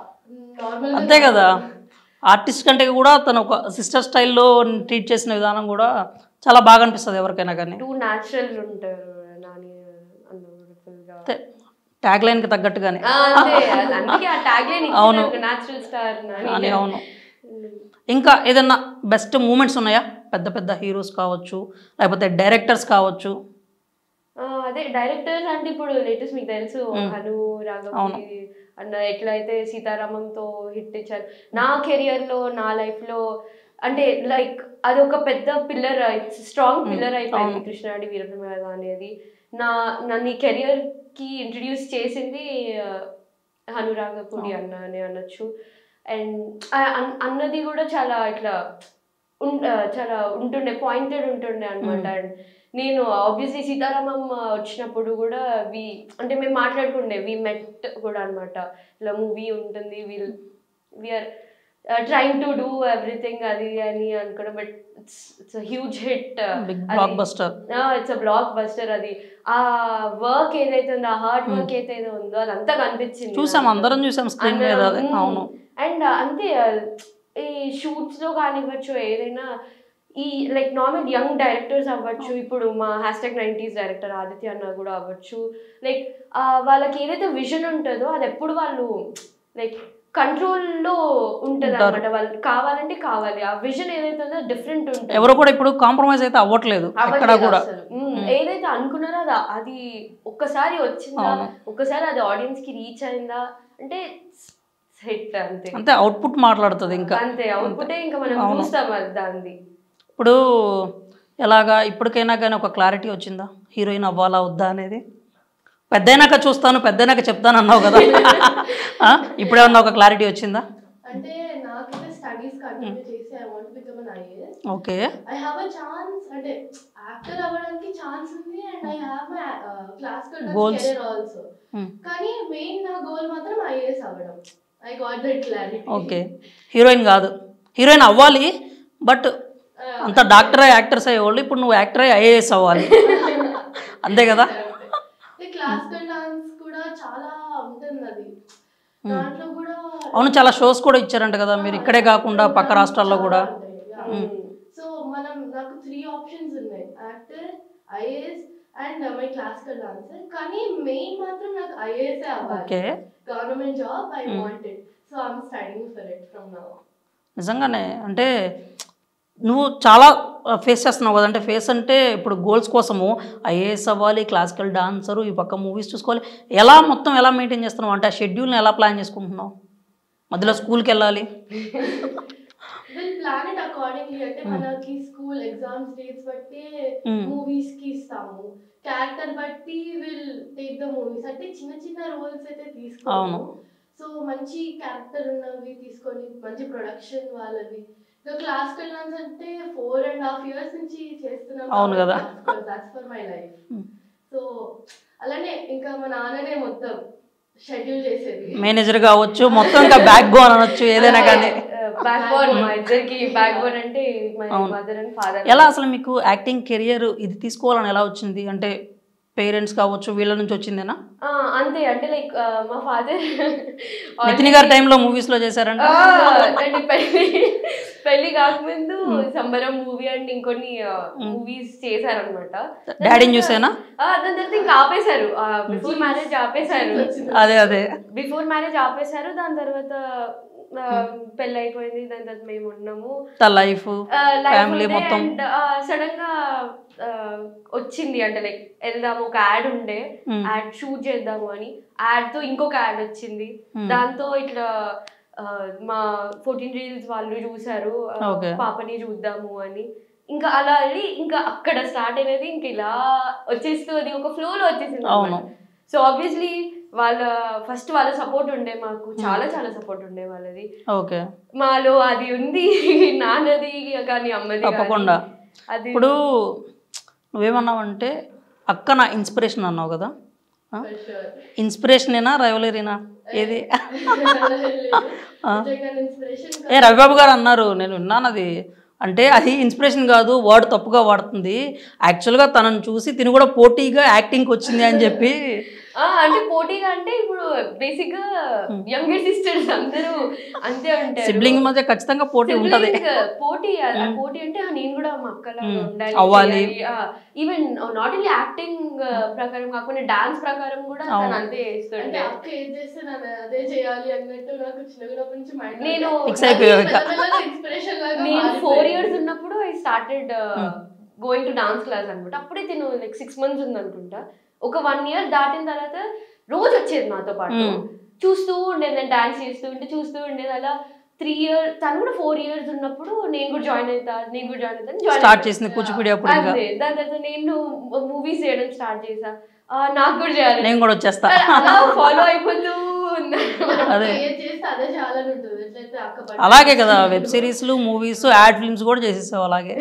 నార్మల్ అంతే కదా ఆర్టిస్ట్ కంటే కూడా తను ఒక సిస్టర్ స్టైల్లో ట్రీట్ చేసిన విధానం కూడా చాలా బాగా అనిపిస్తుంది ఎవరికైనా కానీ టూ న్యాచురల్ ఉంటారు నాని అన్న full గా. అంతే ట్యాగ్ లైన్కి తగ్గట్టుగానే ఆ, అంతే అందుకే ఆ ట్యాగ్ లైన్ అవును. న్యాచురల్ స్టార్ అని అవును ఇంకా ఏదన్నా బెస్ట్ మూమెంట్స్ ఉన్నాయా పెద్ద పెద్ద హీరోస్ కావచ్చు లేకపోతే డైరెక్టర్స్ కావచ్చు ఆ, అదే డైరెక్టర్స్ అంటే ఇప్పుడు లేటెస్ట్ మీకు తెలుసు హను రాఘవి అన్న ఎట్లయితే సీతారామంతో హిట్ ఇచ్చారు నా కెరియర్ లో నా లైఫ్ లో అంటే లైక్ అది ఒక పెద్ద పిల్లర్ స్ట్రాంగ్ పిల్లర్ అయిపోయింది కృష్ణాడి వీరప్రమాద అనేది నా నన్ను ఈ కెరియర్ కి ఇంట్రడ్యూస్ చేసింది ఆ, హను రాఘపూడి అన్న అని అనొచ్చు అండ్ అన్నది కూడా చాలా ఇట్లా ఉన్- ఆ, చాలా ఉంటుండే పాయింటెడ్ ఉంటుండే అనమాట అండ్ నేను ఆబ్వియస్లీ సీతారామం ఆ, వచ్చినప్పుడు కూడా వి అంటే మేము మాట్లాడుకుండే వి మెట్ కూడా అనమాట ఇలా మూవీ ఉంటుంది we'll we are trying to do everything అది అని అనుకున్నాం but it's it's huge hit big blockbuster it's blockbuster అది ఆ వర్క్ ఏదైతే ఉందో ఆ హార్డ్ వర్క్ ఏదైతే ఉందో అదంతా కనిపించింది చూసాం అందరం చూసాం స్క్రీన్ మీద అదే అవును అండ్ అంతే ఆ, ఈ షూట్స్ లో కానివ్వచ్చు ఏదైనా ఈ లైక్ నార్మల్ యంగ్ డైరెక్టర్స్ అవ్వచ్చు ఇప్పుడు మా hashtag nineties director Aditya అన్న కూడా అవ్వచ్చు లైక్ వాళ్ళకి ఏదైతే విజన్ ఉంటుందో అది ఎప్పుడు వాళ్ళు లైక్ కంట్రోల్లో ఉంటుంది అనమాట వాళ్ళు కావాలంటే కావాలి ఆ విజన్ ఏదైతే ఉందో డిఫరెంట్ ఉంటుంది ఎవరు కూడా ఇప్పుడు కాంప్రమైజ్ అయితే అవ్వట్లేదు ఎక్కడ అవ్వట్లేదు కూడా అసలు. మ్మ్. ఏదైతే అనుకున్నారో అది అది ఒక్కసారి వచ్చిందా అవును. ఒక్కసారి అది ఆడియన్స్ కి రీచ్ అయిందా అంటే హిట్ అంతే అంతే అవుట్పుట్ మాట్లాడుతుంది ఇంకా అంతే అవుట్పుటే ఇంకా మనం అవును. చూస్తాం అది దాన్ని ఇప్పుడు ఎలాగా ఇప్పటికైనా కానీ ఒక క్లారిటీ వచ్చిందా హీరోయిన్ అవ్వాలా వద్దా అనేది పెద్దయినాక చూస్తాను పెద్దయినాక చెప్తాను అన్నావు కదా ఆ? ఇప్పుడేమన్నా ఒక క్లారిటీ వచ్చిందా అంటే నాకైతే స్టడీస్ కంటిన్యూ చేసి I want become an IAS okay I have a chance అంటే యాక్టర్ అవ్వడానికి ఛాన్స్ ఉంది and I have my classical Goals. Career also Hmm. కానీ మెయిన్ నా గోల్ మాత్రం ఐఏఎస్ అవ్వడం I got that clarity okay heroine కాదు heroine అవ్వాలి but అంత డాక్టర్ యాక్టర్స్ అయ్యేవాళ్ళు ఇప్పుడు నువ్వు యాక్టర్ అయ్యి ఐఏఎస్ అవ్వాలి అంతే కదా క్లాసికల్ డాన్స్ కూడా చాలా ఉంటుంది అది దాంట్లో కూడా అవును చాలా షోస్ కూడా ఇచ్చారంట కదా మీరు ఇక్కడే కాకుండా పక్క రాష్ట్రాల్లో కూడా సో మనం నాకు త్రీ ఆప్షన్స్ ఉన్నాయి actor IAS and my classical dancer కానీ మెయిన్ మాత్రం నాకు ఐఏఎస్ అవ్వాలి okay government job I wanted so I'm studying for it from now నిజంగానే అంటే నువ్వు చాలా ఫేస్ చేస్తున్నావు కదా అంటే ఫేస్ అంటే ఇప్పుడు గోల్స్ కోసము ఐఏఎస్ అవ్వాలి క్లాసికల్ డాన్సరు ఈ పక్క మూవీస్ చూసుకోవాలి ఎలా మొత్తం ఎలా మెయింటైన్ చేస్తున్నావు అంటే ఆ షెడ్యూల్ని ఎలా ప్లాన్ చేసుకుంటున్నావు మధ్యలో స్కూల్కి వెళ్ళాలి విల్ ప్లాన్ ఇట్ అకార్డింగ్లీ అంటే మనకి స్కూల్ ఎగ్జామ్స్ డేట్స్ బట్టి Hmm. మూవీస్ కి ఇస్తాము క్యారెక్టర్ బట్టి విల్ టేక్ ద మూవీస్ అంటే చిన్న చిన్న రోల్స్ అయితే అవును. తీసుకోము సో మంచి క్యారెక్టర్ ఉన్నవి తీసుకొని మంచి ప్రొడక్షన్ వాళ్ళవి ఇంకా క్లాసికల్ డాన్స్ అంటే ఫోర్ అండ్ హాఫ్ ఇయర్స్ నుంచి చేస్తున్నాం అవును కదా. That's for my life Hmm. So అలానే ఇంకా మా నాన్ననే మొత్తం షెడ్యూల్ చేసేది మేనేజర్ కావచ్చు మొత్తం ఇంకా బ్యాక్ బోన్ అనొచ్చు ఏదైనా కానీ బ్యాక్ బోన్ మా ఇద్దరికి బ్యాక్ బోన్ అంటే మై అవును. మదర్ అండ్ ఫాదర్ ఎలా అసలు మీకు యాక్టింగ్ కెరియర్ ఇది తీసుకోవాలని ఎలా వచ్చింది అంటే పేరెంట్స్ కావచ్చు వీళ్ళ నుంచి వచ్చిందేనా అంతే అంటే లైక్ మా ఫాదర్ నితిన్ గారి టైంలో మూవీస్లో చేశారంట అంటే పెళ్లి పెళ్లి కాకముందు సంబరం మూవీ అండ్ ఇంకొన్ని మూవీస్ చేశారనమాట డాడీని చూసేనా దాని తర్వాత ఇంకా ఆపేశారు బిఫోర్ మ్యారేజ్ ఆపేశారు అదే అదే బిఫోర్ మ్యారేజ్ ఆపేశారు దాని తర్వాత ఆ, పెళ్ళి అయిపోయింది దాని తర్వాత మేము ఉన్నాము త లైఫ్ ఫ్యామిలీ మొత్తం సడన్ గా ఆ, వచ్చింది అంటే లైక్ వెళ్దాము ఒక యాడ్ ఉండే Hmm. యాడ్ షూట్ చేద్దాము అని యాడ్ తో ఇంకొక యాడ్ వచ్చింది దాంతో ఇట్లా ఆ, మా ఫోర్టీన్ రీల్స్ వాళ్ళు చూసారు ఆ, Okay. పాపని చూద్దాము అని ఇంకా అలా వెళ్ళి ఇంకా అక్కడ స్టార్ట్ అయినది ఇంకా ఇలా వచ్చేస్తూ అది ఒక ఫ్లో లో వచ్చేసింది అవును. సో ఆబ్వియస్లీ వాళ్ళ ఫస్ట్ వాళ్ళ సపోర్ట్ ఉండే మాకు చాలా చాలా సపోర్ట్ ఉండే వాళ్ళది ఓకే మాలో అది ఉంది నాన్నది కానీ అమ్మది కానీ. తప్పకుండా. అది ఇప్పుడు నువ్వేమన్నావంటే అక్క నా ఇన్స్పిరేషన్ అన్నావు కదా ఇన్స్పిరేషనేనా రైవలరీనా ఏది ఇన్స్పిరేషన్ ఏ రవిబాబు గారు అన్నారు నేను విన్నాను అది అంటే అది ఇన్స్పిరేషన్ కాదు వర్డ్ తప్పుగా వాడుతుంది యాక్చువల్గా తనను చూసి తిని కూడా పోటీగా యాక్టింగ్కి వచ్చింది అని చెప్పి ఆ, అంటే పోటీగా అంటే ఇప్పుడు బేసిక్ గా యంగర్ సిస్టర్స్ అందరూ అంతే ఉంటారు సిబ్లింగ్ మధ్య ఖచ్చితంగా పోటీ ఉంటది Sibling, పోటీ ఆ- ఆ పోటీ అంటే ఆ నేను కూడా మా అక్కలా Hmm. ఉండాలి అవ్వాలి. ఈవెన్ నాట్ ఓన్లీ యాక్టింగ్ ప్రకారం కాకుండా డాన్స్ ప్రకారం కూడా అవును. తను అంతే అంటే చేస్తుండే అక్క ఏం చేస్తే నేను అదే చేయాలి అన్నట్టు నాకు చిన్నప్పటి నుంచి మైండ్ నేను Fix అయిపోయావు ఇక. ఇన్స్పిరేషన్ లాగా నేను మారిపోయింది. ఫోర్ ఇయర్స్ ఉన్నప్పుడు I started Hmm. Going to dance class అనమాట అప్పుడే తిను లైక్ సిక్స్ మంత్స్ ఉంది అనుకుంటా ఒక వన్ ఇయర్ దాటిన తర్వాత రోజు వచ్చేది నాతో పాటు Hmm. చూస్తూ ఉండేది నేను డాన్స్ చేస్తూ ఉంటే చూస్తూ ఉండేది అలా త్రీ ఇయర్ తను కూడా ఫోర్ ఇయర్స్ ఉన్నప్పుడు నేను కూడా జాయిన్ అవుతా నేను కూడా జాయిన్ అవుతాను జాయిన్ స్టార్ట్ చేసింది కూచిపూడి అప్పుడు ఇంకా అంతే దాని తర్వాత నేను మూవీస్ చేయడం స్టార్ట్ చేసా ఆ, నాకు కూడా చేయాలి నేను కూడా వచ్చేస్తా అలా ఫాలో అయిపోతూ ఉంది అదే. ఏది చేస్తే అదే చేయాలని ఉంటుంది ఎట్లయితే అక్క పట్టింది. అలాగే కదా వెబ్ సిరీస్లు మూవీస్ యాడ్ ఫిల్మ్స్ కూడా చేసేసావు అలాగే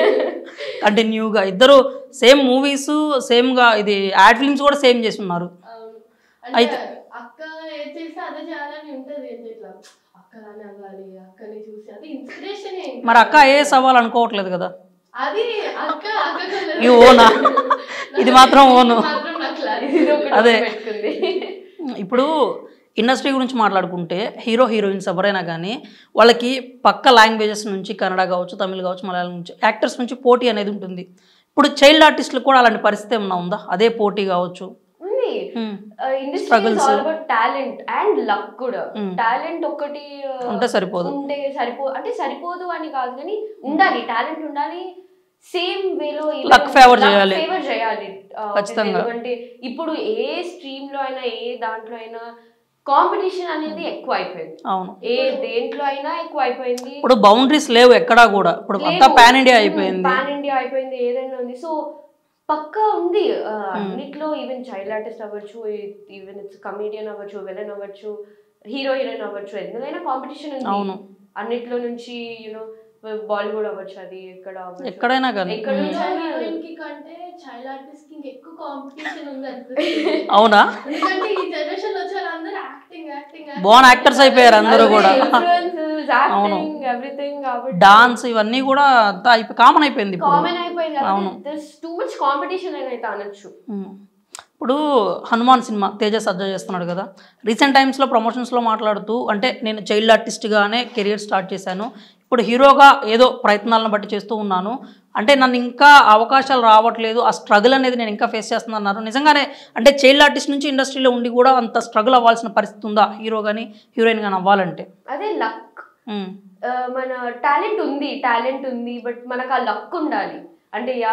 కంటిన్యూగా ఇద్దరు సేమ్ మూవీస్ సేమ్గా ఇది యాడ్ ఫిల్మ్స్ కూడా సేమ్ చేసి ఉన్నారు అవును. అయితే- అంటే అక్క ఏది చేస్తే అదే చేయాలని ఉంటది అంటే ఇట్లా అక్కలానే అవ్వాలి అక్కని చూసి అది ఇన్స్పిరేషన్ మరి అక్క ఐఏఎస్ అవ్వాలనుకోవట్లేదు కదా అది అక్క అక్క ఈ ఓనా? ఇది మాత్రం ఓను. మాత్రం నాకు clarity. ఇది ఒకటి అదే. పెట్టుకుంది ఇప్పుడు ఇండస్ట్రీ గురించి మాట్లాడుకుంటే హీరో హీరోయిన్స్ ఎవరైనా కానీ వాళ్ళకి పక్క లాంగ్వేజెస్ నుంచి కన్నడ కావచ్చు తమిళ్ కావచ్చు మలయాళం నుంచి యాక్టర్స్ నుంచి పోటీ అనేది ఉంటుంది ఇప్పుడు చైల్డ్ ఆర్టిస్టులకు కూడా అలాంటి పరిస్థితి ఏమన్నా ఉందా అదే పోటీ కావచ్చు ఉంది Hmm. Industry Struggles. All about talent and luck కూడా Hmm. టాలెంట్ ఒకటి uh, ఉంటే సరిపోదు. ఉంటే సరిపో అంటే సరిపోదు అని కాదు కానీ ఉండాలి టాలెంట్ ఉండాలి సేమ్ వేలో Luck favour చేయాలి. ఫేవర్ చేయాలి Uh, ఖచ్చితంగా. ఎందుకంటే ఇప్పుడు ఏ స్ట్రీమ్ లో అయినా ఏ దాంట్లో అయినా కాంపిటీషన్ అనేది ఎక్కువ అయిపోయింది అవును ఏ దేంట్లో అయినా ఎక్కువ అయిపోయింది ఇప్పుడు బౌండరీస్ లేవు ఎక్కడా కూడా ఇప్పుడు అంతా పాన్ ఇండియా అయిపోయింది పాన్ ఇండియా అయిపోయింది ఏదైనా ఉంది సో పక్కా ఉంది ఆ, అన్నిట్లో ఈవెన్ చైల్డ్ ఆర్టిస్ట్ అవ్వచ్చు ఈవెన్ ఇట్స్ కమీడియన్ అవ్వచ్చు విలన్ అవ్వచ్చు హీరో హీరోయిన్ అవ్వచ్చు ఎందుకైనా కాంపిటీషన్ ఉంది అవును. అన్నిట్లో నుంచి యూనో బాలీవుడ్ అవ్వచ్చు అది ఎక్కడ అవ్వచ్చు ఎక్కడైనా కానీ ఎక్కడ ఉమ్. నుంచి అయినా హీరోయిన్ కి కంటే చైల్డ్ ఆర్టిస్ట్ కి ఇంకా ఎక్కువ కాంపిటీషన్ ఉంది అనిపిస్తుంది అవునా ఎందుకంటే ఈ జనరేషన్ లో వచ్చే వాళ్ళందరూ యాక్టింగ్ యాక్టింగ్ Born actors అయిపోయారు అందరూ కూడా. ఇన్ఫ్లుయెన్సెస్ అవును. యాక్టింగ్ ఎవ్రీథింగ్ కాబట్టి డాన్స్ ఇవన్నీ కూడా అంతా అయిపోయి కామన్ అయిపోయింది ఇప్పుడు కామన్ అయిపోయింది అవును. కాబట్టి టూ మచ్ కాంపిటీషన్ అని అయితే అనొచ్చు ఉమ్. ఇప్పుడు హనుమాన్ సినిమా తేజ సజ్జ చేస్తున్నాడు కదా రీసెంట్ టైమ్స్లో ప్రమోషన్స్లో మాట్లాడుతూ అంటే నేను చైల్డ్ ఆర్టిస్ట్గానే కెరియర్ స్టార్ట్ చేశాను ఇప్పుడు హీరోగా ఏదో ప్రయత్నాలను బట్టి చేస్తూ ఉన్నాను అంటే నన్ను ఇంకా అవకాశాలు రావట్లేదు ఆ స్ట్రగుల్ అనేది నేను ఇంకా ఫేస్ చేస్తున్నాను అన్నారు నిజంగానే అంటే చైల్డ్ ఆర్టిస్ట్ నుంచి ఇండస్ట్రీలో ఉండి కూడా అంత స్ట్రగుల్ అవ్వాల్సిన పరిస్థితి ఉందా హీరో కానీ హీరోయిన్ కానీ అవ్వాలంటే అదే లక్ ఉమ్. మన టాలెంట్ ఉంది టాలెంట్ ఉంది బట్ మనకు ఆ లక్ ఉండాలి అంటే యా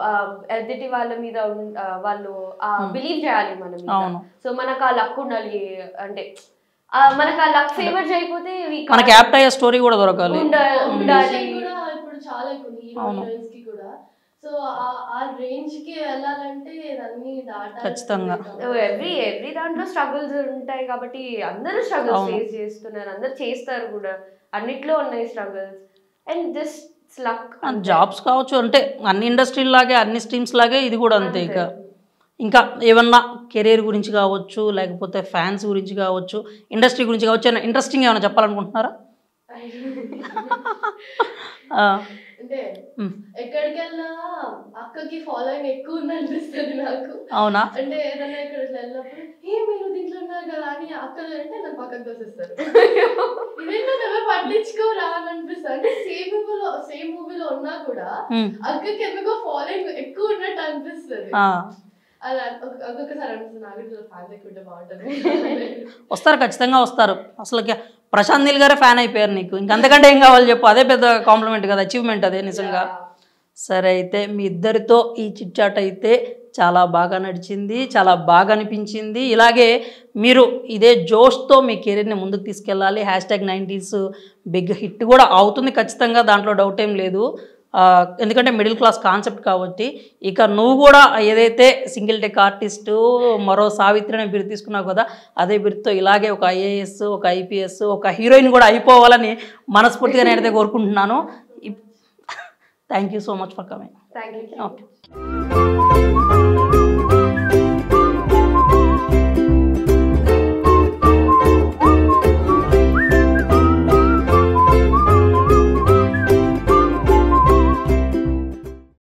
ఎదుటి వాళ్ళ మీద ఉన్- ఆ, వాళ్ళు బిలీవ్ చేయాలి మన మీద అవును. సో మనకు ఆ లక్ ఉండాలి అంటే ఆ, మనకు ఆ లక్ ఫేవర్ చేయకపోతే we can't- మనకి యాప్ట్ అయ్యే స్టోరీ కూడా దొరకాలి ఉండ- ఉండాలి Competition కూడా ఇప్పుడు చాలా ఎక్కువ హీరో అవును. హీరోయిన్స్ కి కూడా సో ఆ రేంజ్ కి వెళ్ళాలంటే అన్ని దాటాలి ఖచ్చితంగా. ఎవ్రీ ఎవ్రీ దాంట్లో స్ట్రగుల్స్ ఉంటాయి కాబట్టి అందరూ స్ట్రగుల్స్ అవును. ఫేస్ చేస్తున్నారు అందరూ చేస్తారు కూడా అన్నిట్లో ఉన్నాయి struggles and just luck jobs కావచ్చు అంటే అన్ని ఇండస్ట్రీల లాగే అన్ని స్ట్రీమ్స్ లాగే ఇది కూడా అంతే ఇక ఇంకా ఏమన్నా కెరీర్ గురించి కావచ్చు లేకపోతే ఫ్యాన్స్ గురించి కావచ్చు ఇండస్ట్రీ గురించి కావచ్చు ఏమైనా ఇంట్రెస్టింగ్ ఏమైనా చెప్పాలనుకుంటున్నారా ఆ, అంటే ఉమ్, ఎక్కడికి వెళ్ళినా అక్కకి ఫాలోయింగ్ ఎక్కువ ఉంది అనిపిస్తుంది నాకు అవునా అంటే ఏదైనా ఇక్కడ ఇట్లా వెళ్ళినప్పుడు ఏ మీరు దీంట్లో ఉన్నారు కదా అని అక్కలు అంటే నన్ను పక్కకు తోసేస్తారు ఇదేంటో ఎవరు పట్టించుకోరా అని అనిపిస్తుంది అంటే సేమ్ మూవీలో సేమ్ మూవీలో ఉన్నా కూడా ఉమ్, అక్కకి ఎందుకో ఫాలోయింగ్ ఎక్కువ ఉన్నట్టు అనిపిస్తుంది ఆ, అలా ఒక్- ఒక్కొక్కసారి అనిపిస్తుంది నాకు ఇట్లా ఫ్యాన్ లేకుంటే బాగుంటుంది వస్తారు ఖచ్చితంగా వస్తారు అసలు ప్రశాంత్ నీల్ గారే ఫ్యాన్ అయిపోయారు నీకు ఇంకంతకంటే ఏం కావాలి చెప్పు అదే పెద్ద కాంప్లిమెంట్ కదా అచీవ్మెంట్ అదే నిజంగా సరే అయితే మీ ఇద్దరితో ఈ చిట్చాట్ అయితే చాలా బాగా నడిచింది చాలా బాగా అనిపించింది ఇలాగే మీరు ఇదే జోష్తో మీ కెరీర్ని ముందుకు తీసుకెళ్ళాలి hashtag nineties big hit కూడా అవుతుంది ఖచ్చితంగా దాంట్లో డౌట్ ఏం లేదు ఆ, ఎందుకంటే మిడిల్ క్లాస్ కాన్సెప్ట్ కాబట్టి ఇక నువ్వు కూడా ఏదైతే సింగిల్ టెక్ ఆర్టిస్టు మరో సావిత్రి అనే బిరుదు తీసుకున్నావు కదా అదే బిరుదుతో ఇలాగే ఒక ఐఏఎస్ ఒక ఐపీఎస్ ఒక హీరోయిన్ కూడా అయిపోవాలని మనస్ఫూర్తిగా నేనైతే కోరుకుంటున్నాను thank you so much for coming thank you okay